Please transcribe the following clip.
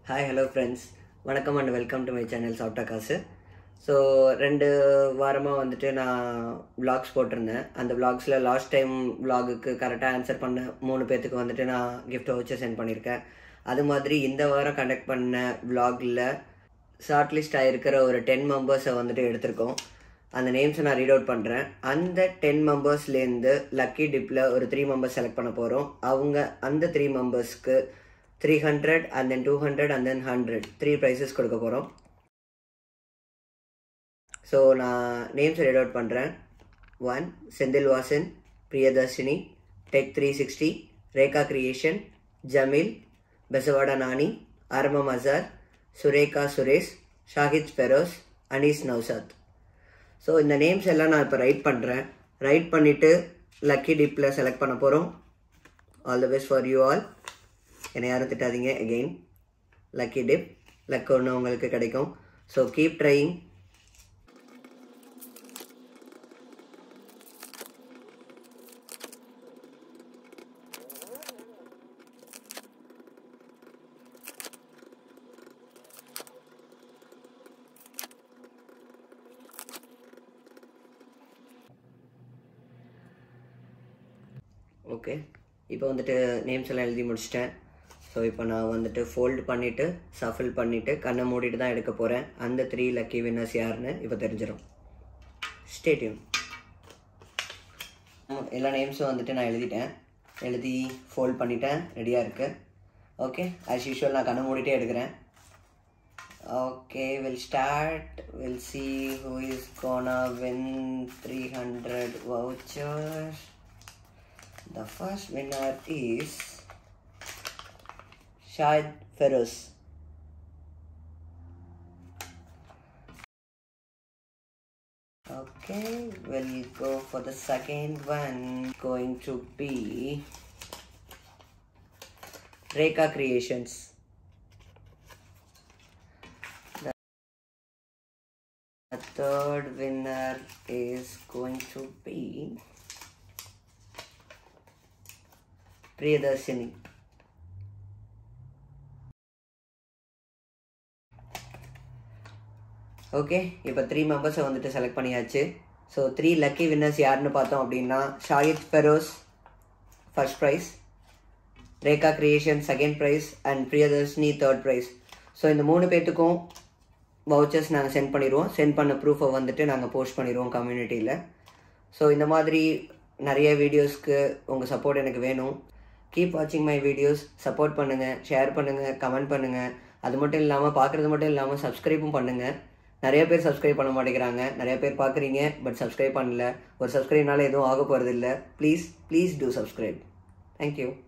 Hi hello friends வணக்கம் and welcome to my channel சாப்பிட்டா காசு ஸோ ரெண்டு வாரமாக வந்துட்டு நான் vlogs போட்டிருந்தேன் அந்த vlogsல லாஸ்ட் டைம் vlogக்கு கரெக்டாக ஆன்சர் பண்ண மூணு பேர்த்துக்கு வந்துட்டு நான் gift வச்சு சென்ட் பண்ணியிருக்கேன் அது மாதிரி இந்த வாரம் கண்டக்ட் பண்ண vlogல ஷார்ட் லிஸ்ட் ஆகிருக்கிற ஒரு டென் மெம்பர்ஸை வந்துட்டு எடுத்திருக்கோம் அந்த நேம்ஸை நான் ரீட் அவுட் பண்ணுறேன் அந்த டென் மெம்பர்ஸ்லேருந்து லக்கி டிப்பில் ஒரு த்ரீ மெம்பர்ஸ் செலக்ட் பண்ண போகிறோம் அவங்க அந்த த்ரீ மெம்பர்ஸ்க்கு three hundred and then two hundred and then hundred three prizes கொடுக்க போகிறோம் ஸோ நான் நேம்ஸ் ரீட் அவுட் பண்ணுறேன் one Senthil Vasan Priyadarshini tech three sixty Rekha creation Jameel Bezawada Nani ஆரம்பம் அசார் சுரேகா சுரேஷ் ஷாஹித் ஃபெரோஸ் அனீஸ் நௌசாத் ஸோ இந்த நேம்ஸ் எல்லாம் நான் இப்போ ரைட் பண்ணுறேன் ரைட் பண்ணிவிட்டு லக்கி டிப்பில் செலக்ட் பண்ண போகிறோம் all the best for you all என்னை யாரும் திட்டாதீங்க அகெயின் லக்கி டிப் லக் ஒன்று உங்களுக்கு கிடைக்கும் ஸோ கீப் ட்ரையிங் ஓகே இப்போ வந்துட்டு நேம்ஸ் எல்லாம் எழுதி முடிச்சிட்டேன் ஸோ இப்போ நான் வந்துட்டு ஃபோல்டு பண்ணிவிட்டு சஃபில் பண்ணிவிட்டு கண்ணை மூடிட்டு தான் எடுக்க போகிறேன் அந்த த்ரீ லக்கி வின்னர்ஸ் யாருன்னு இப்போ தெரிஞ்சிடும் ஸ்டேட்யூன் எல்லா நேம்ஸும் வந்துட்டு நான் எழுதிட்டேன் எழுதி ஃபோல்ட் பண்ணிட்டேன் ரெடியாக இருக்குது ஓகே ஆஸ் யூஷுவல் நான் கண்ணை மூடிட்டே எடுக்கிறேன் okay will start will see who is gonna win three hundred vouchers The first winner is Shahid Feroz. Okay, we'll go for the second one. Going to be Reka Creations. The the third winner is going to be Priyadarshini okay இப்போ three மெம்பர்ஸை வந்துட்டு select பண்ணியாச்சு so three lucky winners யாருன்னு பார்த்தோம் அப்படின்னா Shahid Feroz first prize Rekha creation second prize and Priyadarshini third prize so இந்த மூணு பேர்த்துக்கும் வவுச்சர்ஸ் நாங்கள் சென்ட் பண்ணிடுவோம் சென்ட் பண்ண ப்ரூஃபை வந்துட்டு நாங்கள் போஸ்ட் பண்ணிடுவோம் கம்யூனிட்டியில் ஸோ இந்த மாதிரி நிறைய வீடியோஸ்க்கு உங்கள் சப்போர்ட் எனக்கு வேணும் கீப் வாட்சிங் மை வீடியோஸ் சப்போர்ட் பண்ணுங்கள் ஷேர் பண்ணுங்கள் கமெண்ட் பண்ணுங்கள் அது மட்டும் இல்லாமல் பார்க்குறது மட்டும் இல்லாமல் சப்ஸ்கிரைபும் பண்ணுங்கள் நிறைய பேர் சப்ஸ்கிரைப் பண்ண மாட்டேங்கிறாங்க நிறைய பேர் பார்க்குறீங்க பட் சப்ஸ்கிரைப் பண்ணல ஒரு சப்ஸ்கிரைப்னால எதுவும் ஆக போகிறது இல்லை please please to subscribe thank you